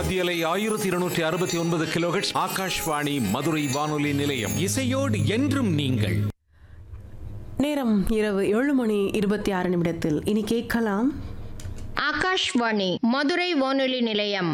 மத்தியலை ஆயிரத்தி இருநூற்றி அறுபத்தி ஒன்பது கிலோஹெட்ஸ் ஆகாஷ்வாணி மதுரை வானொலி நிலையம் இசையோடு என்றும் நீங்கள் நேரம் இரவு ஏழு மணி இருபத்தி ஆறு நிமிடத்தில் இனி கேட்கலாம் ஆகாஷ்வாணி மதுரை வானொலி நிலையம்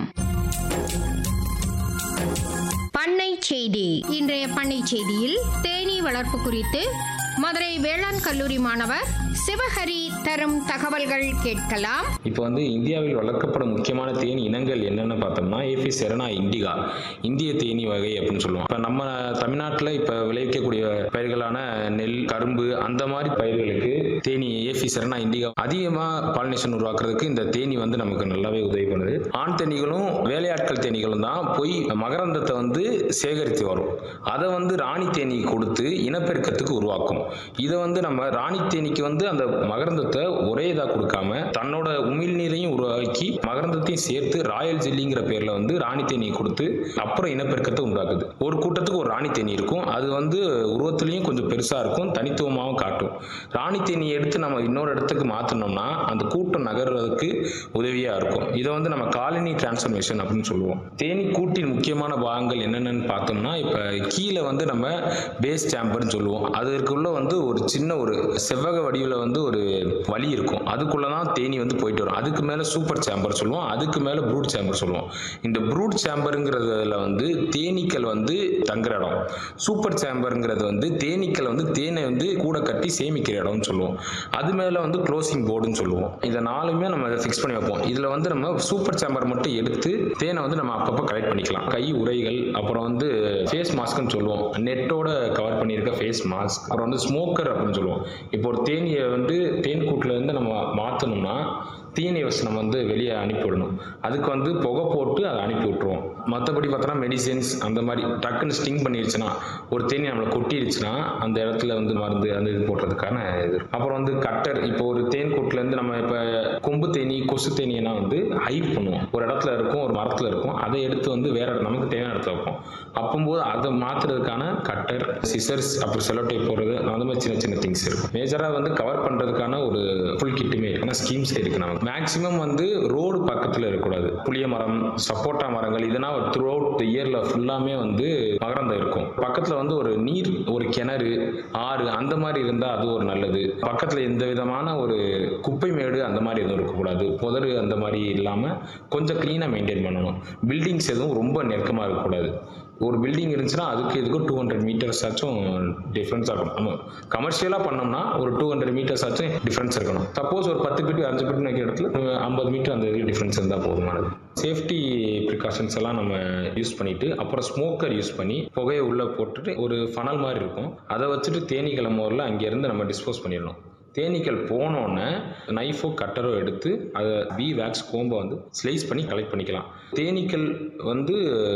பண்ணை செய்தி இன்றைய பண்ணை செய்தியில் தேனீ வளர்ப்பு குறித்து மதுரை வேளாண் கல்லூரி மாணவர் சிவஹரி தரும் தகவல்கள் கேட்கலாம் இப்போ வந்து இந்தியாவில் வளர்க்கப்படும் முக்கியமான தேனி இனங்கள் என்னென்னு பார்த்தோம்னா ஏபி செரனா இண்டிகா இந்திய தேனி வகை அப்படின்னு சொல்லுவோம் இப்போ நம்ம தமிழ்நாட்டில் இப்போ விளைவிக்கக்கூடிய பயிர்களான நெல் கரும்பு அந்த மாதிரி பயிர்களுக்கு தேனி ஏபி செரனா இண்டிகா அதிகமாக பாலினேஷன் உருவாக்குறதுக்கு இந்த தேனி வந்து நமக்கு நல்லாவே உதவி பண்ணுது ஆண் தேனிகளும் வேலையாட்கள் தேனிகளும் தான் போய் மகரந்தத்தை வந்து சேகரித்து வரும் அதை வந்து ராணி தேனி கொடுத்து இனப்பெருக்கத்துக்கு உருவாக்கும் இதை வந்து நம்ம ராணி தேனிக்கு வந்து அந்த மகரந்தத்தை ஒரே இதாக கொடுக்காம தன்னோட உமிழ் நீரையும் உருவாக்கி மகரந்தத்தையும் சேர்த்து ராயல் ஜெல்லிங்கிற பேர்ல வந்து ராணி தேனியை கொடுத்து அப்புறம் இனப்பெருக்கத்தை உண்டாக்குது ஒரு கூட்டத்துக்கு ஒரு ராணி தேனி இருக்கும் அது வந்து உருவத்திலையும் கொஞ்சம் பெருசா இருக்கும் தனித்துவமாகவும் காட்டும் ராணி தேனியை எடுத்து நம்ம இன்னொரு இடத்துக்கு மாற்றினோம்னா அந்த கூட்டம் நகர்றதுக்கு உதவியா இருக்கும் இதை வந்து நம்ம காலனி டிரான்ஸ்ஃபர்மேஷன் அப்படின்னு சொல்லுவோம் தேனி கூட்டின் முக்கியமான பாகங்கள் என்னென்னு பார்த்தோம்னா இப்போ கீழே வந்து நம்ம பேஸ் சேம்பர்னு சொல்லுவோம் அதற்குள்ள வந்து ஒரு சின்ன ஒரு செவ்வக வடிவில் வந்து ஒரு வழி இருக்கும் அதுக்குள்ள தான் தேனி வந்து போயிட்டு வரும் அதுக்கு மேலே சூப்பர் சேம்பர் சொல்லுவோம் அதுக்கு மேலே ப்ரூட் சேம்பர் சொல்லுவோம் இந்த ப்ரூட் சேம்பருங்கிறதுல வந்து தேனீக்கள் வந்து தங்குற இடம் சூப்பர் சேம்பருங்கிறது வந்து தேனீக்கள் வந்து தேனை வந்து கூட கட்டி சேமிக்கிற இடம்னு சொல்லுவோம் அது மேலே வந்து க்ளோசிங் போர்டுன்னு சொல்லுவோம் இதை நாலுமே நம்ம ஃபிக்ஸ் பண்ணி வைப்போம் இதில் வந்து நம்ம சூப்பர் சேம்பர் மட்டும் எடுத்து தேனை வந்து நம்ம அப்பப்போ கலெக்ட் பண்ணிக்கலாம் கை உரைகள் அப்புறம் வந்து ஃபேஸ் மாஸ்க்னு சொல்லுவோம் நெட்டோட கவர் பண்ணியிருக்க ஃபேஸ் மாஸ்க் அப்புறம் வந்து ஸ்மோக்கர் அப்படின்னு சொல்லுவோம் இப்போ ஒரு தேனியை வந்து தேன் கூட்டில் இருந்து நம்ம மாற்றணும்னா தீனி வசனம் வந்து வெளியே அனுப்பிவிடணும் அதுக்கு வந்து புகை போட்டு அதை அனுப்பி விட்ருவோம் மற்றபடி பார்த்தோன்னா மெடிசின்ஸ் அந்த மாதிரி டக்குன்னு ஸ்டிங் பண்ணிருச்சுன்னா ஒரு தேனி நம்மளை கொட்டிடுச்சுன்னா அந்த இடத்துல வந்து மருந்து அந்த இது போடுறதுக்கான இது இருக்கும். அப்புறம் வந்து கட்டர் இப்போ ஒரு தேன் கூட்டிலேருந்து நம்ம இப்போ கொம்பு தேனி கொசு தேனியெல்லாம் வந்து ஹைட் பண்ணுவோம் ஒரு இடத்துல இருக்கும் ஒரு மரத்தில் இருக்கும் அதை எடுத்து வந்து வேற இடம் நமக்கு தேவையான இடத்துல வைப்போம் அப்போம்போது அதை மாற்றுறதுக்கான கட்டர் சிசர்ஸ் அப்புறம் செலோட்டை போடுறது அந்த மாதிரி சின்ன சின்ன திங்ஸ் இருக்கும் மேஜராக வந்து கவர் பண்ணுறதுக்கான ஒரு ஃபுல் கிட்டுமே இருக்கு ஆனால் ஸ்கீம்ஸ் இருக்கு நமக்கு மேக்ஸிமம் வந்து ரோடு பக்கத்தில் இருக்கக்கூடாது புளிய மரம் சப்போட்டா மரங்கள் இதெல்லாம் த்ரூ அவுட் த இயரில் ஃபுல்லாமே வந்து மகரந்தம் இருக்கும் பக்கத்தில் வந்து ஒரு நீர் ஒரு கிணறு ஆறு அந்த மாதிரி இருந்தால் அது ஒரு நல்லது பக்கத்தில் எந்த விதமான ஒரு குப்பை மேடு அந்த மாதிரி எதுவும் இருக்கக்கூடாது புதரு அந்த மாதிரி இல்லாமல் கொஞ்சம் க்ளீனாக மெயின்டைன் பண்ணணும் பில்டிங்ஸ் எதுவும் ரொம்ப நெருக்கமாக இருக்கக்கூடாது ஒரு பில்டிங் இருந்துச்சுன்னா அதுக்கு இதுக்கும் டூ ஹண்ட்ரட் மீட்டர்ஸ் ஆச்சும் டிஃப்ரென்ஸ் ஆகணும் நம்ம கமர்ஷியலாக பண்ணோம்னா ஒரு டூ ஹண்ட்ரட் மீட்டர்ஸ் ஆச்சும் டிஃப்ரென்ஸ் இருக்கணும் சப்போஸ் ஒரு பத்து ஃபீட் அஞ்சு ஃபீட் வைக்கிற இடத்துல ஐம்பது மீட்டர் அந்த டிஃப்ரென்ஸ் இருந்தால் போதுமானது சேஃப்டி ப்ரிகாஷன்ஸ் எல்லாம் நம்ம யூஸ் பண்ணிட்டு அப்புறம் ஸ்மோக்கர் யூஸ் பண்ணி புகையை உள்ளே போட்டுட்டு ஒரு ஃபனல் மாதிரி இருக்கும் அதை வச்சுட்டு தேனி கிளம்புறதுல அங்கேருந்து நம்ம டிஸ்போஸ் பண்ணிடணும் தேனீக்கள் போனோன்னே நைஃபோ கட்டரோ எடுத்து அதை பி வேக்ஸ் கோம்பை வந்து ஸ்லைஸ் பண்ணி கலெக்ட் பண்ணிக்கலாம் தேனீக்கள் வந்து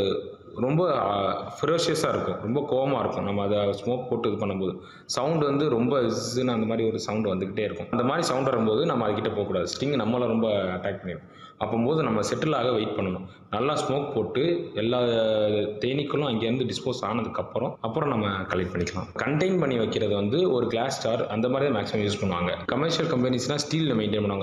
ரொம்ப ஃபிரோஷியஸாக இருக்கும் ரொம்ப கோவமாக இருக்கும் நம்ம அதை ஸ்மோக் போட்டு இது பண்ணும்போது சவுண்டு வந்து ரொம்ப இஸ்ஸுன்னு அந்த மாதிரி ஒரு சவுண்டு வந்துக்கிட்டே இருக்கும் அந்த மாதிரி சவுண்ட் வரும்போது நம்ம அதுக்கிட்ட போகக்கூடாது ஸ்டிங் நம்மளை ரொம்ப அட்டாக் பண்ணிடும் அப்போம்போது நம்ம செட்டில் ஆக வெயிட் பண்ணணும் நல்லா ஸ்மோக் போட்டு எல்லா தேனீக்களும் அங்கேருந்து டிஸ்போஸ் ஆனதுக்கப்புறம் அப்புறம் நம்ம கலெக்ட் பண்ணிக்கலாம் கண்டெயின் பண்ணி வைக்கிறது வந்து ஒரு கிளாஸ் ஸ்டார் அந்த மாதிரி தான் மேக்ஸிமம் யூஸ் பண்ணுவாங்க கமர்ஷியல் கம்பெனிஸ்னால் ஸ்டீலில் மெயின்டைன் பண்ணுவாங்க